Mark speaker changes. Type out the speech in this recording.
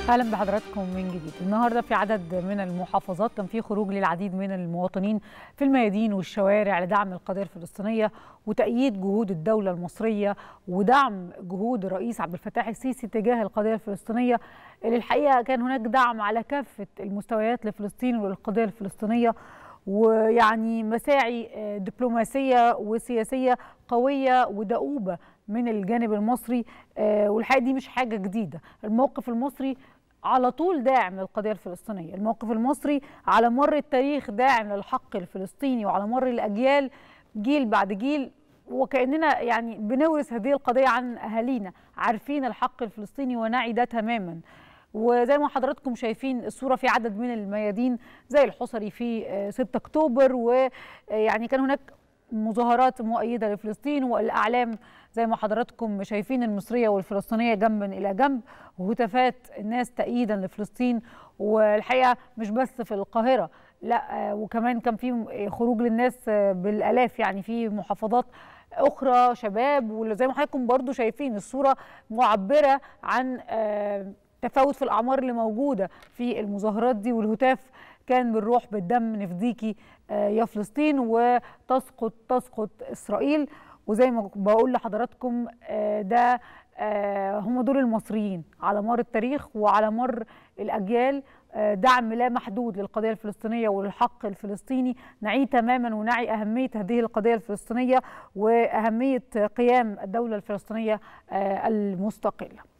Speaker 1: اهلا بحضراتكم من جديد النهارده في عدد من المحافظات كان في خروج للعديد من المواطنين في الميادين والشوارع لدعم القضيه الفلسطينيه وتأييد جهود الدوله المصريه ودعم جهود الرئيس عبد الفتاح السيسي تجاه القضيه الفلسطينيه اللي الحقيقه كان هناك دعم على كافه المستويات لفلسطين وللقضيه الفلسطينيه ويعني مساعي دبلوماسيه وسياسيه قويه ودؤوبه من الجانب المصري والحقيقه دي مش حاجه جديده الموقف المصري على طول داعم للقضيه الفلسطينيه الموقف المصري على مر التاريخ داعم للحق الفلسطيني وعلى مر الاجيال جيل بعد جيل وكاننا يعني بنورث هذه القضيه عن اهالينا عارفين الحق الفلسطيني ونعي ده تماما وزي ما حضراتكم شايفين الصوره في عدد من الميادين زي الحصري في 6 اكتوبر ويعني كان هناك مظاهرات مؤيده لفلسطين والاعلام زي ما حضراتكم شايفين المصريه والفلسطينيه جنبا الى جنب وهتافات الناس تأييدا لفلسطين والحقيقه مش بس في القاهره لا وكمان كان في خروج للناس بالالاف يعني في محافظات اخرى شباب وزي ما حضراتكم برضو شايفين الصوره معبره عن تفاوت في الاعمار اللي موجوده في المظاهرات دي والهتاف كان بالروح بالدم نفديكي يا فلسطين وتسقط تسقط اسرائيل وزي ما بقول لحضراتكم ده هم دول المصريين على مر التاريخ وعلى مر الاجيال دعم لا محدود للقضيه الفلسطينيه وللحق الفلسطيني نعي تماما ونعي اهميه هذه القضيه الفلسطينيه واهميه قيام الدوله الفلسطينيه المستقله